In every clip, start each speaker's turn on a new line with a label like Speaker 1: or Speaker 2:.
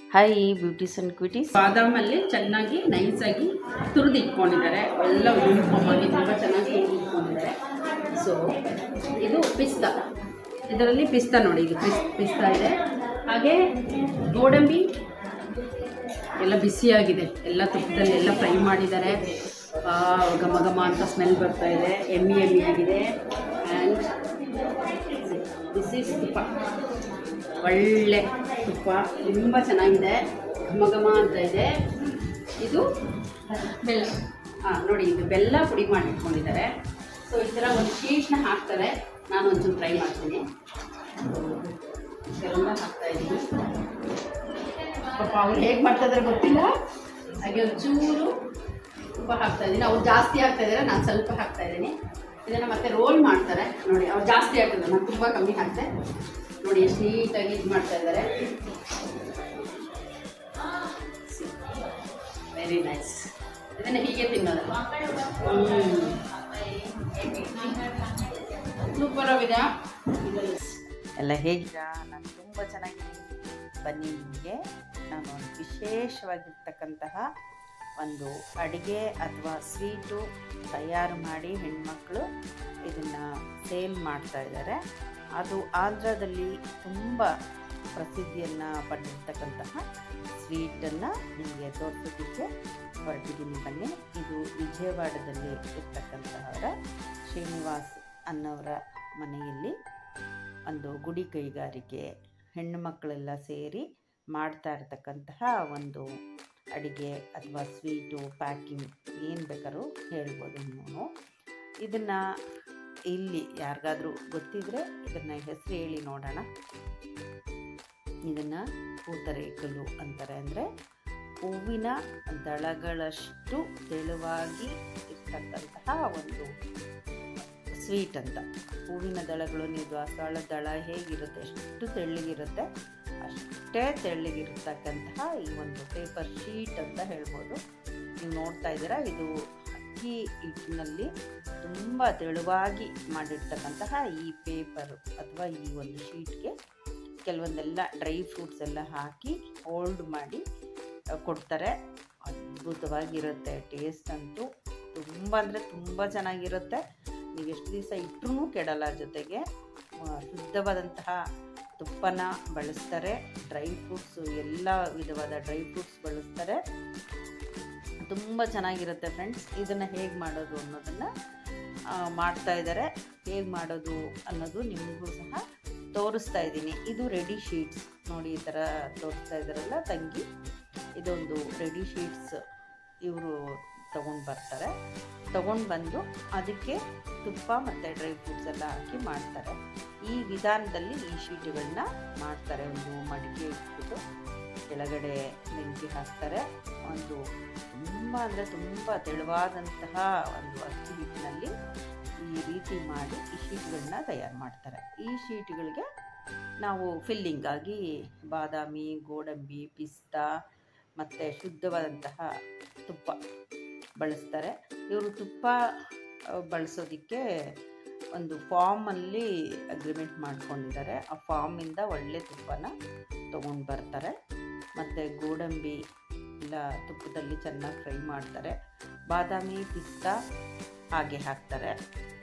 Speaker 1: hi beauties and cuties
Speaker 2: ಬಾದಾಮಲ್ಲಿ ಚೆನ್ನಾಗಿ ನೈಸಾಗಿ ತುರಿದು ಇಟ್ಕೊಂಡಿದ್ದಾರೆ ಎಲ್ಲ ಯೂನಿಫಾರ್ಮ್ ಆಗಿ ತುಂಬ ಚೆನ್ನಾಗಿ ತುರಿದು ಇಟ್ಕೊಂಡಿದ್ದಾರೆ ಸೊ ಇದು ಪಿಸ್ತಾ ಇದರಲ್ಲಿ ಪಿಸ್ತಾ ನೋಡಿ ಇದು ಪಿಸ್ ಪಿಸ್ತಾ ಇದೆ ಹಾಗೆ ಗೋಡಂಬಿ ಎಲ್ಲ ಬಿಸಿಯಾಗಿದೆ ಎಲ್ಲ ತುಪ್ಪದಲ್ಲಿ ಎಲ್ಲ ಫ್ರೈ ಮಾಡಿದ್ದಾರೆ ಆ, ಘಮ ಘಮ ಅಂತ ಸ್ಮೆಲ್ ಬರ್ತಾ ಇದೆ ಎಮ್ಮಿ ಎಮ್ಮಿ ಆಗಿದೆ ಆ್ಯಂಡ್ ದಿಸ್ ಈಸ್ ತುಪ್ಪ ಒಳ್ಳೆ ತುಪ್ಪ ತುಂಬ ಚೆನ್ನಾಗಿದೆ ಘಮ ಘಮ ಅಂತ ಇದೆ ಇದು ಬೆಲ್ಲ ಹಾಂ ನೋಡಿ ಇದು ಬೆಲ್ಲ ಪುಡಿ ಮಾಡಿಟ್ಕೊಂಡಿದ್ದಾರೆ ಸೊ ಈ ಥರ ಒಂದು ಶೀಟ್ನ ಹಾಕ್ತಾರೆ ನಾನು ಒಂಚೂರು ಟ್ರೈ ಮಾಡ್ತೀನಿ ಬೆಲ್ಲ ಹಾಕ್ತಾ ಇದ್ದೀನಿ ಪಾಪ ಅವ್ರು ಹೇಗೆ ಮಾಡ್ತಾ ಇದ್ದಾರೆ ಗೊತ್ತಿಲ್ಲ ಹಾಗೆ ಒಂಚೂರು ತುಪ್ಪ ಹಾಕ್ತಾ ಇದ್ದೀನಿ ಅವ್ರು ಜಾಸ್ತಿ ಹಾಕ್ತಾ ಇದ್ದಾರೆ ನಾನು ಸ್ವಲ್ಪ ಹಾಕ್ತಾ ಇದ್ದೀನಿ ಇದನ್ನು ಮತ್ತೆ ರೋಲ್ ಮಾಡ್ತಾರೆ ನೋಡಿ ಅವ್ರು ಜಾಸ್ತಿ ಹಾಕಿದ್ರು ನಾನು ತುಂಬ ಕಮ್ಮಿ ಹಾಕ್ತೆ ನೋಡಿ ಎಷ್ಟು ನೀಟಾಗಿ ಇದು ಮಾಡ್ತಾ ಇದ್ದಾರೆ ವೆರಿ ನೈಸ್ ಇದನ್ನು ಹೀಗೆ ತಿನ್ನೋದು ಸೂಪರ್ ಆಗಿದೆ
Speaker 1: ಎಲ್ಲ ಹೇಗಿರಾ ನಾನು ತುಂಬ ಚೆನ್ನಾಗಿದ್ದೀನಿ ಬನ್ನಿ ನಿಮಗೆ ನಾನು ಒಂದು ವಿಶೇಷವಾಗಿರ್ತಕ್ಕಂತಹ ಒಂದು ಅಡುಗೆ ಅಥವಾ ಸ್ವೀಟು ತಯಾರು ಮಾಡಿ ಹೆಣ್ಮಕ್ಳು ಇದನ್ನು ಸೇಲ್ ಮಾಡ್ತಾ ಇದ್ದಾರೆ ಅದು ಆಂಧ್ರದಲ್ಲಿ ತುಂಬ ಪ್ರಸಿದ್ಧಿಯನ್ನು ಪಡೆದಿರ್ತಕ್ಕಂತಹ ಸ್ವೀಟನ್ನು ನಿಮಗೆ ತೋರಿಸೋದಕ್ಕೆ ಹೊರಟಿದ್ದೀನಿ ಬನ್ನಿ ಇದು ವಿಜಯವಾಡದಲ್ಲಿ ಇರ್ತಕ್ಕಂತಹವರ ಶ್ರೀನಿವಾಸ್ ಅನ್ನೋರ ಮನೆಯಲ್ಲಿ ಒಂದು ಗುಡಿ ಕೈಗಾರಿಕೆ ಹೆಣ್ಣು ಮಕ್ಕಳೆಲ್ಲ ಸೇರಿ ಮಾಡ್ತಾ ಇರ್ತಕ್ಕಂತಹ ಒಂದು ಅಡಿಗೆ ಅಥವಾ ಸ್ವೀಟು ಪ್ಯಾಕಿಂಗ್ ಏನು ಬೇಕಾದ್ರೂ ಹೇಳ್ಬೋದು ನೀವು ಇದನ್ನು ಇಲ್ಲಿ ಯಾರಿಗಾದ್ರೂ ಗೊತ್ತಿದ್ರೆ ಇದನ್ನು ಹೆಸರು ಹೇಳಿ ನೋಡೋಣ ಇದನ್ನು ಪೂತರೇಕಲು ಅಂತಾರೆ ಅಂದರೆ ಹೂವಿನ ದಳಗಳಷ್ಟು ತೆಳುವಾಗಿ ಇರ್ತಕ್ಕಂತಹ ಒಂದು ಸ್ವೀಟ್ ಅಂತ ಹೂವಿನ ದಳಗಳು ನೀವು ದಾಸವಾಳ ದಳ ಹೇಗಿರುತ್ತೆ ಎಷ್ಟು ತೆಳ್ಳಗಿರುತ್ತೆ ಅಷ್ಟೇ ತೆಳ್ಳಗಿರ್ತಕ್ಕಂತಹ ಈ ಒಂದು ಪೇಪರ್ ಶೀಟ್ ಅಂತ ಹೇಳ್ಬೋದು ನೀವು ನೋಡ್ತಾ ಇದ್ದೀರಾ ಇದು ಅಕ್ಕಿ ಹಿಟ್ಟಿನಲ್ಲಿ ತುಂಬ ತೆಳುವಾಗಿ ಮಾಡಿರ್ತಕ್ಕಂತಹ ಈ ಪೇಪರು ಅಥವಾ ಈ ಒಂದು ಶೀಟ್ಗೆ ಕೆಲವೊಂದೆಲ್ಲ ಡ್ರೈ ಫ್ರೂಟ್ಸ್ ಎಲ್ಲ ಹಾಕಿ ಹೋಲ್ಡ್ ಮಾಡಿ ಆ, ಕೊಡ್ತಾರೆ ಅದ್ಭುತವಾಗಿರುತ್ತೆ ಟೇಸ್ಟ್ ಅಂತೂ ತುಂಬ ಅಂದರೆ ತುಂಬ ಚೆನ್ನಾಗಿರುತ್ತೆ ನೀವು ಎಷ್ಟು ದಿವಸ ಇಟ್ಟರೂ ಕೆಡಲ್ಲ ಜೊತೆಗೆ ಆ, ಶುದ್ಧವಾದಂತಹ ತುಪ್ಪನ ಬಳಸ್ತಾರೆ ಡ್ರೈ ಫ್ರೂಟ್ಸು ಎಲ್ಲ ವಿಧವಾದ ಡ್ರೈ ಫ್ರೂಟ್ಸ್ ಬಳಸ್ತಾರೆ ತುಂಬ ಚೆನ್ನಾಗಿರುತ್ತೆ ಫ್ರೆಂಡ್ಸ್ ಇದನ್ನು ಹೇಗೆ ಮಾಡೋದು ಅನ್ನೋದನ್ನು ಆ, ಮಾಡ್ತಾ ಇದ್ದಾರೆ ಹೇಗೆ ಮಾಡೋದು ಅನ್ನೋದು ನಿಮಗೂ ಸಹ ತೋರಿಸ್ತಾ ಇದ್ದೀನಿ ಇದು ರೆಡಿ ಶೀಟ್ಸ್ ನೋಡಿ ಈ ಥರ ತೋರಿಸ್ತಾ ಇದ್ದಾರಲ್ಲ ತಂಗಿ ಇದೊಂದು ರೆಡಿ ಶೀಟ್ಸ್ ಇವರು ತಗೊಂಡು ಬರ್ತಾರೆ ತಗೊಂಡು ಬಂದು ಅದಕ್ಕೆ ತುಪ್ಪ ಮತ್ತು ಡ್ರೈ ಫ್ರೂಟ್ಸ್ ಎಲ್ಲ ಹಾಕಿ ಮಾಡ್ತಾರೆ ಈ ವಿಧಾನದಲ್ಲಿ ಈ ಶೀಟುಗಳನ್ನ ಮಾಡ್ತಾರೆ ಒಂದು ಮಡಿಕೆ ಇಟ್ಬಿಟ್ಟು ಕೆಳಗಡೆ ಬೆಂಕಿ ಹಾಕ್ತಾರೆ ಒಂದು ತುಂಬ ಅಂದರೆ ತುಂಬ ತೆಳುವಾದಂತಹ ಒಂದು ಅಕ್ಕಿ ಹಿಟ್ಟಿನಲ್ಲಿ ಈ ರೀತಿ ಮಾಡಿ ಈ ಶೀಟ್ಗಳನ್ನ ತಯಾರು ಮಾಡ್ತಾರೆ ಈ ಶೀಟ್ಗಳಿಗೆ ನಾವು ಫಿಲ್ಲಿಂಗ್ ಆಗಿ ಬಾದಾಮಿ ಗೋಡಂಬಿ ಪಿಸ್ತಾ ಮತ್ತು ಶುದ್ಧವಾದಂತಹ ತುಪ್ಪ ಬಳಸ್ತಾರೆ ಇವರು ತುಪ್ಪ ಆ, ಬಳಸೋದಕ್ಕೆ ಒಂದು ಫಾರ್ಮಲ್ಲಿ ಅಗ್ರಿಮೆಂಟ್ ಮಾಡ್ಕೊಂಡಿದ್ದಾರೆ ಆ ಫಾರ್ಮಿಂದ ಒಳ್ಳೆ ತುಪ್ಪನ ತೊಗೊಂಡು ಬರ್ತಾರೆ ಮತ್ತು ಗೋಡಂಬಿ ಎಲ್ಲ ತುಪ್ಪದಲ್ಲಿ ಚೆನ್ನಾಗಿ ಫ್ರೈ ಮಾಡ್ತಾರೆ ಬಾದಾಮಿ ಪಿಸ್ತಾ ಹಾಗೆ ಹಾಕ್ತಾರೆ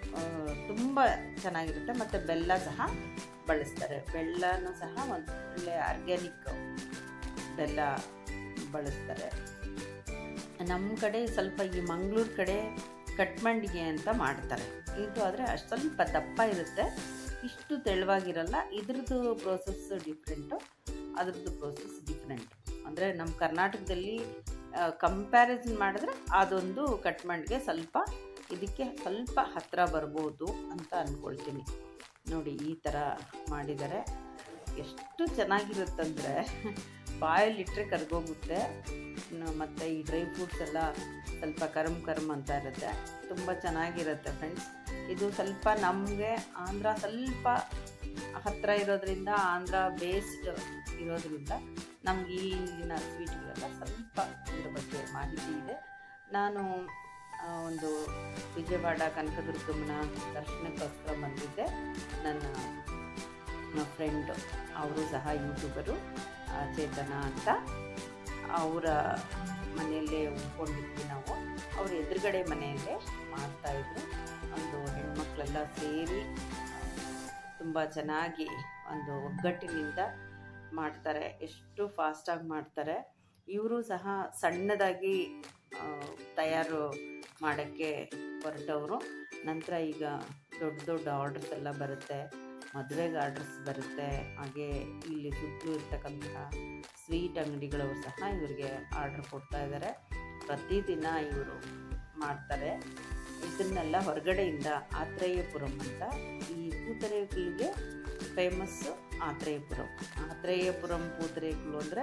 Speaker 1: ತುಂಬ ಚೆನ್ನಾಗಿರುತ್ತೆ ಮತ್ತು ಬೆಲ್ಲ ಸಹ ಬಳಸ್ತಾರೆ ಬೆಲ್ಲನೂ ಸಹ ಒಂದು ಒಳ್ಳೆ ಆರ್ಗ್ಯಾನಿಕ್ ಬೆಲ್ಲ ಬಳಸ್ತಾರೆ ನಮ್ಮ ಕಡೆ ಸ್ವಲ್ಪ ಈ ಮಂಗಳೂರು ಕಡೆ ಕಟ್ಮಂಡಿಗೆ ಅಂತ ಮಾಡ್ತಾರೆ ಇದು ಆದರೆ ಅಷ್ಟು ಸ್ವಲ್ಪ ದಪ್ಪ ಇರುತ್ತೆ ಇಷ್ಟು ತೆಳುವಾಗಿರಲ್ಲ ಇದ್ರದ್ದು ಪ್ರೋಸೆಸ್ ಡಿಫ್ರೆಂಟು ಅದ್ರದ್ದು ಪ್ರೋಸೆಸ್ ಡಿಫ್ರೆಂಟ್ ಅಂದರೆ ನಮ್ಮ ಕರ್ನಾಟಕದಲ್ಲಿ ಕಂಪ್ಯಾರಿಸನ್ ಮಾಡಿದ್ರೆ ಅದೊಂದು ಕಟ್ಮಂಡಿಗೆ ಸ್ವಲ್ಪ ಇದಕ್ಕೆ ಸ್ವಲ್ಪ ಹತ್ತಿರ ಬರ್ಬೋದು ಅಂತ ಅಂದ್ಕೊಳ್ತೀನಿ ನೋಡಿ ಈ ಥರ ಮಾಡಿದ್ದಾರೆ ಎಷ್ಟು ಚೆನ್ನಾಗಿರುತ್ತಂದರೆ ಬಾಯಲ್ಲಿಟ್ಟರೆ ಕರ್ಗೋಗುತ್ತೆ ಮತ್ತು ಈ ಡ್ರೈ ಫ್ರೂಟ್ಸ್ ಎಲ್ಲ ಸ್ವಲ್ಪ ಕರಮ್ ಕರಮ್ ಅಂತ ಇರುತ್ತೆ ತುಂಬ ಚೆನ್ನಾಗಿರುತ್ತೆ ಫ್ರೆಂಡ್ಸ್ ಇದು ಸ್ವಲ್ಪ ನಮಗೆ ಆಂಧ್ರ ಸ್ವಲ್ಪ ಹತ್ತಿರ ಇರೋದ್ರಿಂದ ಆಂಧ್ರ ಬೇಸ್ಡ್ ಇರೋದ್ರಿಂದ ನಮ್ಗೆ ಈಗಿನ ಸ್ವೀಟ್ಗಳೆಲ್ಲ ಸ್ವಲ್ಪ ಇದ್ರ ಬಗ್ಗೆ ಮಾಹಿತಿ ಇದೆ ನಾನು ಆ, ಒಂದು ವಿಜಯವಾಡ ಕನಕದುರ್ಗಮ್ಮನ ದರ್ಶನಕ್ಕೋಸ್ಕರ ಬಂದಿದ್ದೆ ನನ್ನ ಫ್ರೆಂಡ್ ಅವರು ಸಹ ಯೂಟ್ಯೂಬರು ಆ, ಚೇತನ ಅಂತ ಅವರ ಮನೆಯಲ್ಲೇ ಉಳ್ಕೊಂಡಿದ್ವಿ ನಾವು ಅವ್ರ ಎದುರುಗಡೆ ಮನೆಯಲ್ಲೇ ಮಾಡ್ತಾಯಿದ್ರು ಒಂದು ಹೆಣ್ಮಕ್ಳೆಲ್ಲ ಸೇರಿ ತುಂಬ ಚೆನ್ನಾಗಿ ಒಂದು ಒಗ್ಗಟ್ಟಿನಿಂದ ಮಾಡ್ತಾರೆ ಎಷ್ಟು ಫಾಸ್ಟಾಗಿ ಮಾಡ್ತಾರೆ ಇವರು ಸಹ ಸಣ್ಣದಾಗಿ ಆ, ತಯಾರು ಮಾಡೋಕ್ಕೆ ಹೊರಟವರು ನಂತರ ಈಗ ದೊಡ್ಡ ದೊಡ್ಡ ಆರ್ಡರ್ಸ್ ಎಲ್ಲ ಬರುತ್ತೆ ಮದುವೆಗೆ ಆರ್ಡರ್ಸ್ ಬರುತ್ತೆ ಹಾಗೆ ಇಲ್ಲಿ ಸುತ್ತಲೂ ಇರ್ತಕ್ಕಂತಹ ಸ್ವೀಟ್ ಅಂಗಡಿಗಳವರು ಸಹ ಇವರಿಗೆ ಆರ್ಡರ್ ಕೊಡ್ತಾ ಇದ್ದಾರೆ ಪ್ರತಿದಿನ ಇವರು ಮಾಡ್ತಾರೆ ಇದನ್ನೆಲ್ಲ ಹೊರಗಡೆಯಿಂದ ಆತ್ರೇಯಪುರಂ ಅಂತ ಈ ಪೂತರೇಕಲ್ಗೆ ಫೇಮಸ್ಸು ಆತ್ರೇಯಪುರಂ ಆತ್ರೇಯಪುರಂ ಪೂತರೇಕಲು ಅಂದರೆ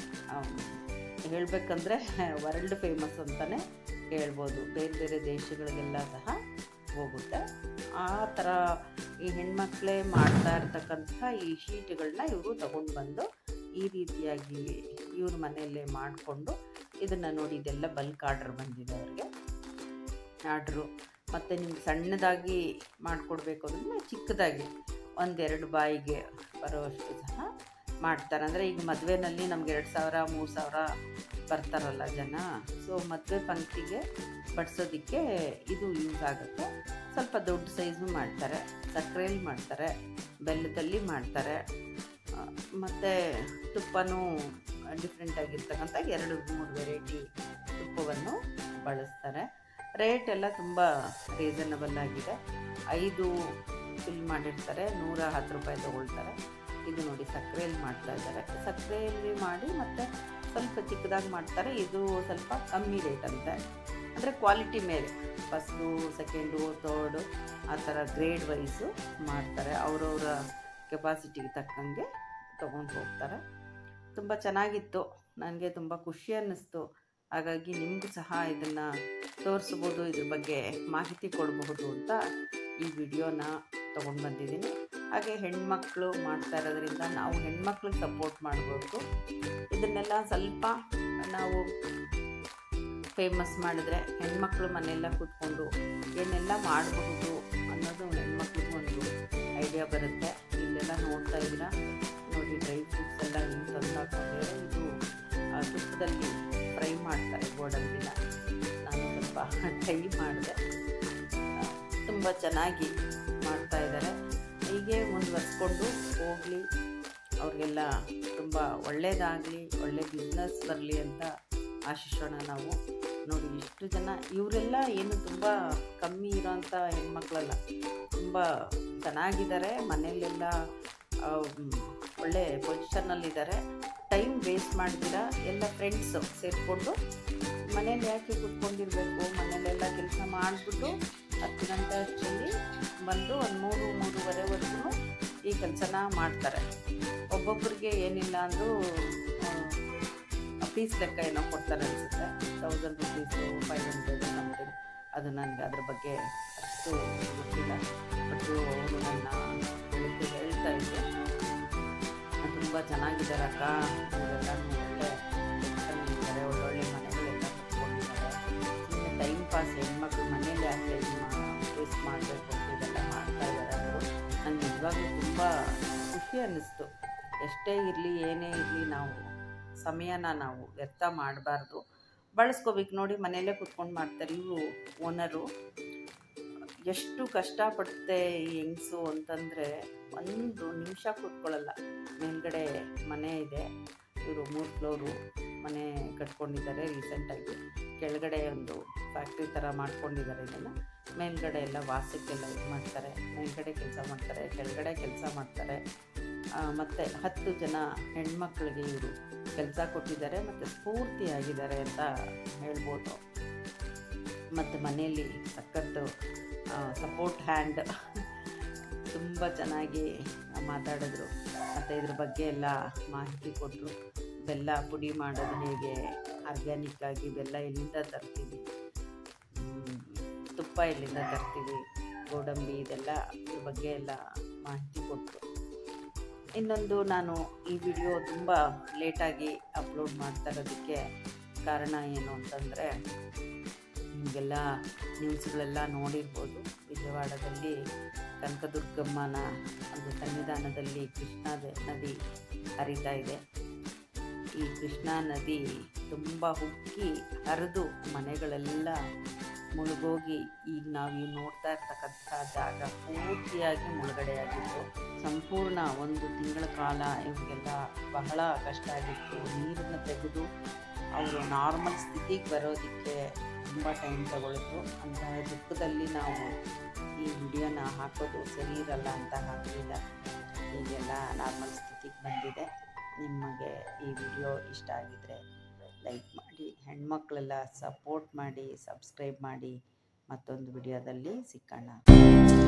Speaker 1: ಹೇಳಬೇಕಂದ್ರೆ ವರ್ಲ್ಡ್ ಫೇಮಸ್ ಅಂತಲೇ ಹೇಳ್ಬೋದು ಬೇರೆ ಬೇರೆ ದೇಶಗಳಿಗೆಲ್ಲ ಸಹ ಹೋಗುತ್ತೆ ಆ ಥರ ಈ ಹೆಣ್ಮಕ್ಳೇ ಮಾಡ್ತಾ ಇರ್ತಕ್ಕಂಥ ಈ ಶೀಟ್ಗಳನ್ನ ಇವರು ತಗೊಂಡು ಬಂದು ಈ ರೀತಿಯಾಗಿ ಇವ್ರ ಮನೆಯಲ್ಲೇ ಮಾಡಿಕೊಂಡು ಇದನ್ನು ನೋಡಿ ಇದೆಲ್ಲ ಬಲ್ಕ್ ಆರ್ಡರ್ ಬಂದಿದೆ ಅವ್ರಿಗೆ ಆರ್ಡ್ರು ಮತ್ತು ನಿಮ್ಗೆ ಸಣ್ಣದಾಗಿ ಮಾಡಿಕೊಡ್ಬೇಕು ಅಂದರೆ ಚಿಕ್ಕದಾಗಿ ಒಂದೆರಡು ಬಾಯಿಗೆ ಬರೋಷ್ಟು ಸಹ ಮಾಡ್ತಾರೆ ಅಂದರೆ ಈಗ ಮದುವೆನಲ್ಲಿ ನಮ್ಗೆ ಎರಡು ಸಾವಿರ ಮೂರು ಸಾವಿರ ಬರ್ತಾರಲ್ಲ ಜನ ಸೊ ಮದುವೆ ಪಂಕ್ತಿಗೆ ಬಡಿಸೋದಕ್ಕೆ ಇದು ಯೂಸ್ ಆಗುತ್ತೆ ಸ್ವಲ್ಪ ದೊಡ್ಡ ಸೈಜು ಮಾಡ್ತಾರೆ ಸಕ್ಕರೆಯಲ್ಲಿ ಮಾಡ್ತಾರೆ ಬೆಲ್ಲದಲ್ಲಿ ಮಾಡ್ತಾರೆ ಮತ್ತು ತುಪ್ಪನೂ ಡಿಫ್ರೆಂಟಾಗಿರ್ತಕ್ಕಂಥ ಎರಡು ಮೂರು ವೆರೈಟಿ ತುಪ್ಪವನ್ನು ಬಳಸ್ತಾರೆ ರೇಟ್ ಎಲ್ಲ ತುಂಬ ರೀಸನಬಲ್ ಆಗಿದೆ ಐದು ಫಿಲ್ ಮಾಡಿರ್ತಾರೆ ನೂರ ಹತ್ತು ರೂಪಾಯಿ ತೊಗೊಳ್ತಾರೆ ಇದು ನೋಡಿ ಸಕ್ಕರೆಯಲ್ಲಿ ಮಾಡ್ತಾ ಇದ್ದಾರೆ ಸಕ್ಕರೆಯಲ್ಲಿ ಮಾಡಿ ಮತ್ತು ಸ್ವಲ್ಪ ಚಿಕ್ಕದಾಗಿ ಮಾಡ್ತಾರೆ ಇದು ಸ್ವಲ್ಪ ಕಮ್ಮಿ ರೇಟ್ ಅಂತೆ ಅಂದರೆ ಕ್ವಾಲಿಟಿ ಮೇಲೆ ಫಸ್ಟು ಸೆಕೆಂಡು ತರ್ಡು ಆ ಥರ ಗ್ರೇಡ್ ವೈಸು ಮಾಡ್ತಾರೆ ಅವರವರ ಕೆಪಾಸಿಟಿಗೆ ತಕ್ಕಂಗೆ ತೊಗೊಂಡು ಹೋಗ್ತಾರೆ ತುಂಬ ಚೆನ್ನಾಗಿತ್ತು ನನಗೆ ತುಂಬ ಖುಷಿ ಅನ್ನಿಸ್ತು ಹಾಗಾಗಿ ನಿಮಗೂ ಸಹ ಇದನ್ನು ತೋರಿಸ್ಬೋದು ಇದ್ರ ಬಗ್ಗೆ ಮಾಹಿತಿ ಕೊಡಬಹುದು ಅಂತ ಈ ವಿಡಿಯೋನ ತೊಗೊಂಡು ಬಂದಿದ್ದೀನಿ ಹಾಗೆ ಹೆಣ್ಮಕ್ಳು ಮಾಡ್ತಾ ಇರೋದ್ರಿಂದ ನಾವು ಹೆಣ್ಮಕ್ಳಿಗೆ ಸಪೋರ್ಟ್ ಮಾಡಬೇಕು ಇದನ್ನೆಲ್ಲ ಸ್ವಲ್ಪ ನಾವು ಫೇಮಸ್ ಮಾಡಿದ್ರೆ ಹೆಣ್ಮಕ್ಳು ಮನೆಯೆಲ್ಲ ಕೂತ್ಕೊಂಡು ಏನೆಲ್ಲ ಮಾಡಬಹುದು ಅನ್ನೋದು ಹೆಣ್ಮಕ್ಳಿಗೂ ಒಂದು ಐಡಿಯಾ ಬರುತ್ತೆ ಇಲ್ಲೆಲ್ಲ ನೋಡ್ತಾ ಇದ್ದೀರಾ ನೋಡಿ ಡ್ರೈ ಫ್ರೂಟ್ಸ್ ಎಲ್ಲ ಹಿಂಗೆ ತಂದು ಹಾಕೊಂಡಿದ್ದಾರೆ ಇದು ಆ, ತುಪ್ಪದಲ್ಲಿ ಫ್ರೈ ಮಾಡ್ತಾರೆ ಗೋಡಂಬಿನ ನಾನು ಸ್ವಲ್ಪ ಟ್ರೈ ಮಾಡಿದೆ ತುಂಬ ಚೆನ್ನಾಗಿ ಮಾಡ್ತಾ ಇದ್ದಾರೆ ಹೀಗೆ ಮುಂದುವರ್ಸ್ಕೊಂಡು ಹೋಗಲಿ ಅವ್ರಿಗೆಲ್ಲ ತುಂಬ ಒಳ್ಳೆಯದಾಗಲಿ ಒಳ್ಳೆ ಬಿಸ್ನೆಸ್ ಬರಲಿ ಅಂತ ಆಶಿಸೋಣ ನಾವು ನೋಡಿ ಇಷ್ಟು ಜನ ಇವರೆಲ್ಲ ಏನು ತುಂಬ ಕಮ್ಮಿ ಇರೋಂಥ ಹೆಣ್ಮಕ್ಳಲ್ಲ ತುಂಬ ಚೆನ್ನಾಗಿದ್ದಾರೆ ಮನೆಯಲ್ಲೆಲ್ಲ ಆ, ಮ್, ಒಳ್ಳೆ ಪೊಸಿಷನ್ನಲ್ಲಿದ್ದಾರೆ ಟೈಮ್ ವೇಸ್ಟ್ ಮಾಡಿದಿರ ಎಲ್ಲ ಫ್ರೆಂಡ್ಸು ಸೇರಿಕೊಂಡು ಮನೇಲಿ ಯಾಕೆ ಕೂತ್ಕೊಂಡಿರಬೇಕು ಮನೇಲೆಲ್ಲ ಕೆಲಸ ಮಾಡಿಬಿಟ್ಟು ಹತ್ತು ಗಂಟೆ ಅಷ್ಟರಲ್ಲಿ ಬಂದು ಒಂದು ಮೂರು ಮೂರುವರೆವರೆಗೂ ಈ ಕೆಲಸನ ಮಾಡ್ತಾರೆ ಒಬ್ಬೊಬ್ಬರಿಗೆ ಏನಿಲ್ಲ ಅಂದರೂ ಫೀಸ್ ಲೆಕ್ಕ ಏನೋ ಕೊಡ್ತಾರೆ ಅನಿಸುತ್ತೆ thousand rupees five hundred something ಅದು ನನಗೆ ಅದ್ರ ಬಗ್ಗೆ ಅಷ್ಟು ಗೊತ್ತಿಲ್ಲ ಬಟ್ ಅವರು ನನ್ನ ಕುರಿತು ಹೇಳ್ತಾ ಇದ್ದೆ ತುಂಬ ಚೆನ್ನಾಗಿದ್ದಾರೆ ಅಕ್ಕ ಅವರೆಲ್ಲ ಒಳ್ಳೆ ಇದ್ದಾರೆ ಒಳ್ಳೊಳ್ಳೆ ಮನೆಗಳೆಲ್ಲ ಕಟ್ಕೊಂಡಿದ್ದಾರೆ ಸುಮ್ಮನೆ ಟೈಮ್ ಪಾಸ್ ಹೆಣ್ಮಕ್ಳು ಮನೇಲಿ ಆ ಟೈಮ್ ವೇಸ್ಟ್ ಮಾಡಬೇಕು ಅಂತ ಇದೆಲ್ಲ ಮಾಡ್ತಾ ಇದ್ದಾರೆ ಅವರು ನನಗೆ ನಿಜವಾಗ್ಲೂ ತುಂಬ ಖುಷಿ ಅನ್ನಿಸ್ತು ಎಷ್ಟೇ ಇರಲಿ ಏನೇ ಇರಲಿ ನಾವು ಸಮಯನ ನಾವು ವ್ಯರ್ಥ ಮಾಡಬಾರ್ದು ಬಳಸ್ಕೋಬೇಕು ನೋಡಿ ಮನೆಯಲ್ಲೇ ಕುತ್ಕೊಂಡು ಮಾಡ್ತಾರೆ ಇವರು ಓನರು ಎಷ್ಟು ಕಷ್ಟಪಡುತ್ತೆ ಈ ಹೆಂಗಸು ಅಂತಂದರೆ ಒಂದು ನಿಮಿಷ ಕೂತ್ಕೊಳ್ಳಲ್ಲ ಮೇಲ್ಗಡೆ ಮನೆ ಇದೆ ಇವರು ಮೂರು ಫ್ಲೋರು ಮನೆ ಕಟ್ಕೊಂಡಿದ್ದಾರೆ ರೀಸೆಂಟಾಗಿ ಕೆಳಗಡೆ ಒಂದು ಫ್ಯಾಕ್ಟ್ರಿ ಥರ ಮಾಡ್ಕೊಂಡಿದ್ದಾರೆ ಇದನ್ನು ಮೇಲ್ಗಡೆ ಎಲ್ಲ ವಾಸಕ್ಕೆಲ್ಲ ಇದು ಮಾಡ್ತಾರೆ ಮೇಲ್ಗಡೆ ಕೆಲಸ ಮಾಡ್ತಾರೆ ಕೆಳಗಡೆ ಕೆಲಸ ಮಾಡ್ತಾರೆ ಮತ್ತು ಹತ್ತು ಜನ ಹೆಣ್ಮಕ್ಳಿಗೆ ಇವರು ಕೆಲಸ ಕೊಟ್ಟಿದ್ದಾರೆ ಮತ್ತು ಸ್ಫೂರ್ತಿಯಾಗಿದ್ದಾರೆ ಅಂತ ಹೇಳ್ಬೋದು ಮತ್ತು ಮನೆಯಲ್ಲಿ ಸಖತ್ತು ಸಪೋರ್ಟ್ ಹ್ಯಾಂಡ್ ತುಂಬ ಚೆನ್ನಾಗಿ ಮಾತಾಡಿದ್ರು ಮತ್ತು ಇದ್ರ ಬಗ್ಗೆ ಎಲ್ಲ ಮಾಹಿತಿ ಕೊಟ್ಟರು ಬೆಲ್ಲ ಪುಡಿ ಮಾಡೋದು ಹೇಗೆ ಆರ್ಗ್ಯಾನಿಕ್ ಆಗಿ ಬೆಲ್ಲ ಎಲ್ಲಿಂದ ತರ್ತೀವಿ ಹ್ಮ್, ತುಪ್ಪ ಎಲ್ಲಿಂದ ತರ್ತೀವಿ ಗೋಡಂಬಿ ಇದೆಲ್ಲ ಇದ್ರ ಬಗ್ಗೆ ಎಲ್ಲ ಮಾಹಿತಿ ಕೊಟ್ಟರು ಇನ್ನೊಂದು ನಾನು ಈ ವಿಡಿಯೋ ತುಂಬ ಲೇಟಾಗಿ ಅಪ್ಲೋಡ್ ಮಾಡ್ತಾ ಇರೋದಕ್ಕೆ ಕಾರಣ ಏನು ಅಂತಂದರೆ ನಿಮಗೆಲ್ಲ ನ್ಯೂಸ್ಗಳೆಲ್ಲ ನೋಡಿರ್ಬೋದು ವಿಜಯವಾಡದಲ್ಲಿ ಕನಕದುರ್ಗಮ್ಮನ ಒಂದು ಸನ್ನಿಧಾನದಲ್ಲಿ ಕೃಷ್ಣಾ ದ- ನದಿ ಹರಿತಾ ಇದೆ ಈ ಕೃಷ್ಣಾ ನದಿ ತುಂಬ ಉಕ್ಕಿ ಹರಿದು ಮನೆಗಳೆಲ್ಲ ಮುಳುಗೋಗಿ ಈಗ ನಾವು ಇವ್ ನೋಡ್ತಾ ಇರ್ತಕ್ಕಂಥ ಜಾಗ ಪೂರ್ತಿಯಾಗಿ ಮುಳುಗಡೆಯಾಗಿತ್ತು ಸಂಪೂರ್ಣ ಒಂದು ತಿಂಗಳ ಕಾಲ ಇವರಿಗೆಲ್ಲ ಬಹಳ ಕಷ್ಟ ಆಗಿತ್ತು ನೀರನ್ನು ತೆಗೆದು ಅವರು ನಾರ್ಮಲ್ ಸ್ಥಿತಿಗೆ ಬರೋದಕ್ಕೆ ತುಂಬ ಟೈಮ್ ತಗೊಳ್ತು ಅಂತಹ ದುಃಖದಲ್ಲಿ ನಾವು ಈ ವಿಡಿಯೋನ ಹಾಕೋದು ಸರಿ ಇರಲ್ಲ ಅಂತ ಹಾಕಲಿಲ್ಲ ಈಗೆಲ್ಲ ನಾರ್ಮಲ್ ಸ್ಥಿತಿಗೆ ಬಂದಿದೆ ನಿಮಗೆ ಈ ವಿಡಿಯೋ ಇಷ್ಟ ಆಗಿದರೆ ಲೈಕ್ ಮಾಡಿ ಹೆಣ್ಮಕ್ಳೆಲ್ಲ ಸಪೋರ್ಟ್ ಮಾಡಿ ಸಬ್ಸ್ಕ್ರೈಬ್ ಮಾಡಿ ಮತ್ತೊಂದು ವಿಡಿಯೋದಲ್ಲಿ ಸಿಕ್ಕಣ